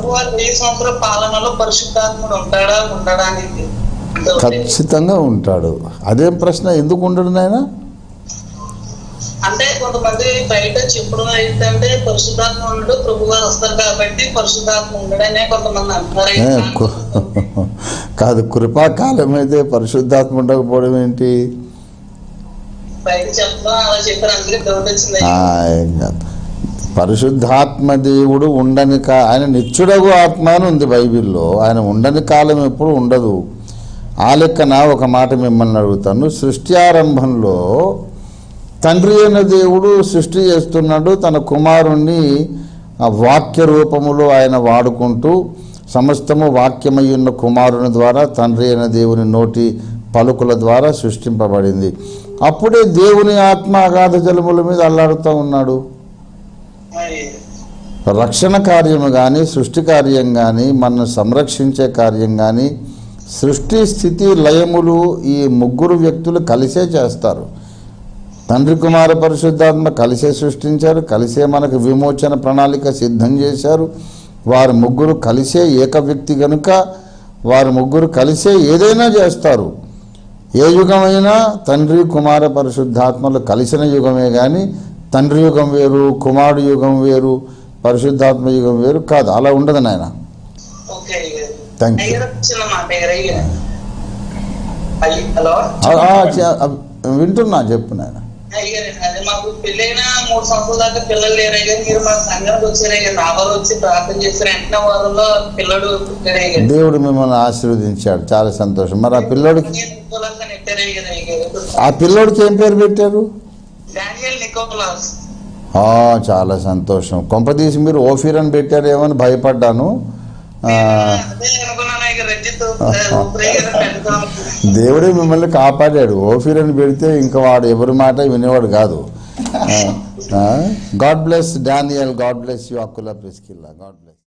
వారి వెయ్యి సంవత్సరాల పాలనలో పరిశుద్ధాత్ముడు ఉంటాడా ఉండడా అనేది ఖచ్చితంగా ఉంటాడు అదేం ప్రశ్న ఎందుకు ఉండడు నాయన అంటే కొంతమంది బయట చెప్పడం ఏంటంటే పరిశుద్ధాత్మ ఉండడు ప్రభు గారు వస్తారు కాబట్టి పరిశుద్ధాత్మ ఉండడనే కొంతమంది అంటారు ఏ, కు- కాదు కృపాకాలం అయితే పరిశుద్ధాత్మ ఉండకపోవడం ఏంటి బయట చెప్పడం అలా చెప్పారు అందుకే డౌట్ వచ్చింది ఆ, ఏం కాదు. పరిశుద్ధాత్మ దేవుడు ఉండని కా ఆయన నిత్యుడగు ఆత్మ అని ఉంది బైబిల్లో ఆయన ఉండని కాలం ఎప్పుడు ఉండదు ఆ లెక్కన ఒక మాట మిమ్మల్ని అడుగుతాను సృష్టి ఆరంభంలో తండ్రి అయిన దేవుడు సృష్టి చేస్తున్నాడు తన కుమారుణ్ణి ఆ వాక్య రూపములో ఆయన వాడుకుంటూ సమస్తము వాక్యమై ఉన్న కుమారుని ద్వారా తండ్రి అయిన దేవుని నోటి పలుకుల ద్వారా సృష్టింపబడింది అప్పుడే దేవుని ఆత్మ అగాధ జలముల మీద అల్లాడుతూ ఉన్నాడు మరి రక్షణ కార్యము కానీ సృష్టి కార్యం కానీ మనల్ని సంరక్షించే కార్యం కానీ సృష్టి స్థితి లయములు ఈ ముగ్గురు వ్యక్తులు కలిసే చేస్తారు తండ్రి కుమార పరిశుద్ధాత్మ కలిసే సృష్టించారు కలిసే మనకు విమోచన ప్రణాళిక సిద్ధం చేశారు వారు ముగ్గురు కలిసే ఏక వ్యక్తి గనుక వారు ముగ్గురు కలిసే ఏదైనా చేస్తారు ఏ యుగమైనా తండ్రి కుమార పరిశుద్ధాత్మలు కలిసిన యుగమే కానీ తండ్రి యుగం వేరు కుమారుడు యుగం వేరు పరిశుద్ధాత్మ యుగం వేరు కాదు అలా ఉండదు నాయన ఓకే అయ్యారు Thank you. అయ్యారు చిన్న మాట అయ్యారు అయ్యారు అయ్యి హలో ఆ, ఆ, చ- ఆ, వింటున్నా చెప్పు నాయన అయ్యారు అదే మాకు పెళ్ళైన మూడు సంవత్సరాల దాకా పిల్లలు లేరు అయ్యారు మీరు మా సంఘానికి వచ్చారు అయ్యారు నా వారు వచ్చి ప్రార్థన చేశారు వెంటనే వారంలో పిల్లడు పుట్టాడు అయ్యారు దేవుడు మిమ్మల్ని ఆశీర్వదించాడు చాలా సంతోషం మరి ఆ పిల్లోడికి నికోలాస్ అని పెట్టారు అయ్యారు అయ్యారు ఆ పిల్లోడికి ఏం పేరు పెట్టారు డానియల్ నికోలాస్ ఆ, చాలా సంతోషం కొంపదీసి మీరు ఓఫీర్ అని పెట్టారేమో అని భయపడ్డాను ఆ, అదే అనుకున్నాను అయ్యారు రంజిత్ ఊపిరయ్యారు పెడతాం దేవుడే మిమ్మల్ని కాపాడాడు ఓఫీర్ అని పెడితే ఇంకా వాడు ఎవరి మాట వినేవాడు కాదు God bless Daniel God bless you Akkula Priscilla God bless